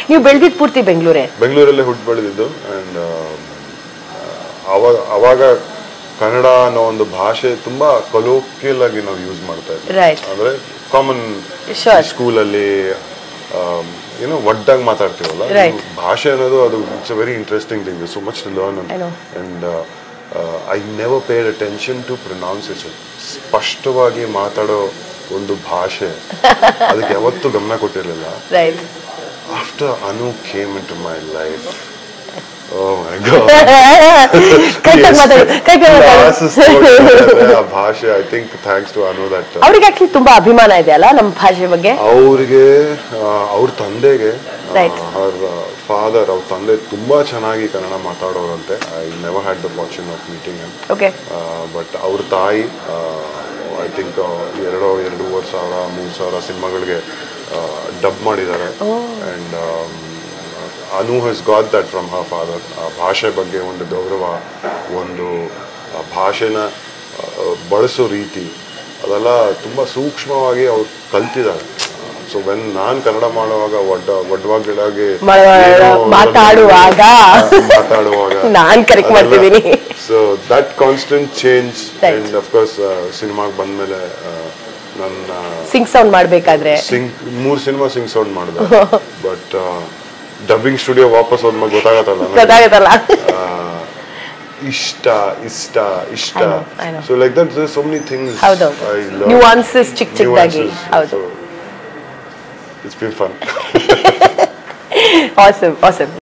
ನೀವು ಬೆಳೆದಿದ್ದು ಪೂರ್ತಿ ಬೆಂಗಳೂರೇ ಬೆಂಗಳೂರಲ್ಲೇ ಹುಟ್ಟು ಬೆಳೆದಿದ್ದು ಆ್ಯಂಡ್ ಅವಾಗ ಅವಾಗ ಕನ್ನಡ ಅನ್ನೋ ಒಂದು ಭಾಷೆ ತುಂಬಾ ಕೊಲೋಕಿಯಲ್ ಆಗಿ ನಾವು ಯೂಸ್ ಮಾಡ್ತಾ ಇದ್ವಿ Right. ಅಂದ್ರೆ ಕಾಮನ್ Sure. ಸ್ಕೂಲಲ್ಲಿ ಏನೋ ಒಡ್ಡಾಗಿ ಮಾತಾಡ್ತೀವಲ್ಲ Right. ಇದು ಭಾಷೆ ಅನ್ನೋದು ಅದು it's a very interesting thing so much to learn I know. And I never paid attention to pronunciation ಸ್ಪಷ್ಟವಾಗಿ ಮಾತಾಡೋ ಒಂದು ಭಾಷೆ ಅದಕ್ಕೆ ಯಾವತ್ತೂ ಗಮನ ಕೊಟ್ಟಿರಲಿಲ್ಲ right after Anu came into my life, oh my god. ಕೈ Yes. ಮಾತಾಡಿ ಕೈ Classes ತಗೊಳ್ತಾರೆ, ಆ ಭಾಷೆ I think thanks to Anu that ಅವ್ರಿಗೆ ಆಕ್ಚುಲಿ ತುಂಬಾ ಅಭಿಮಾನ ಇದೆ ಅಲ್ಲ ನಮ್ಮ ಭಾಷೆ ಬಗ್ಗೆ ಅವರಿಗೆ ಅವ್ರ ತಂದೆಗೆ Right. ಅವ್ರ ಫಾದರ್ ಅವ್ರ ತಂದೆ ತುಂಬಾ ಚೆನ್ನಾಗಿ ಕನ್ನಡ ಮಾತಾಡೋರಂತೆ I never had the fortune of meeting okay but ಅವ್ರ ತಾಯಿ ಐ ಥಿಂಕ್ ಎರಡೋ ಎರಡೂವರೆ ಸಾವಿರ ಮೂರು ಸಾವಿರ ಸಿನಿಮಾಗಳಿಗೆ ಡಬ್ ಮಾಡಿದ್ದಾರೆ and Anu has got that from her father ಆ ಭಾಷೆ ಬಗ್ಗೆ ಒಂದು ಗೌರವ ಒಂದು ಆ ಭಾಷೆನ ಆ, ಬಳಸೋ ರೀತಿ ಅದೆಲ್ಲ ತುಂಬ ಸೂಕ್ಷ್ಮವಾಗಿ ಅವ್ರು ಕಲ್ತಿದ್ದಾರೆ ಸೊ ವೆನ್ ನಾನು ಕನ್ನಡ ಮಾಡುವಾಗ ಒಡ್ಡ ಒಡ್ಡವಾಗಿಡಾಗಿ ಮಾಡುವಾಗ- ಮಾತಾಡುವಾಗ. ಮಾತಾಡುವಾಗ ನಾನ್ correct ಮಾಡ್ತಿದ್ದೀನಿ. So that constant change Right. And of course ಸಿನಿಮಾಗೆ ಬಂದ್ಮೇಲೆ ಆ, ನನ್ನ ಸಿಂಗ್ ಸೌಂಡ್ ಮಾಡ್ಬೇಕಾದ್ರೆ ಸಿಂಗ್ ಮೂರ್ ಸಿನಿಮಾ ಸಿಂಗ್ ಸೌಂಡ್ ಮಾಡಿದೆ ಬಟ್ ಡಬ್ಬಿಂಗ್ ಸ್ಟುಡಿಯೋ ವಾಪಸ್ ಹೋದ್ಮೇಲೆ ಗೊತ್ತಾಗತ್ತಲ್ಲ ನನಗೆ. ಗೊತ್ತಾಗುತ್ತಲ್ಲ ಆ, ಇಷ್ಟ ಇಷ್ಟ ಇಷ್ಟ I know, I know. So like that so many things ಹೌದೌದು ನ್ಯೂವಾನ್ಸಸ್ ಚಿಕ್ಕ ಚಿಕ್ಕದಾಗಿ ಹೌದು it's been fun awesome awesome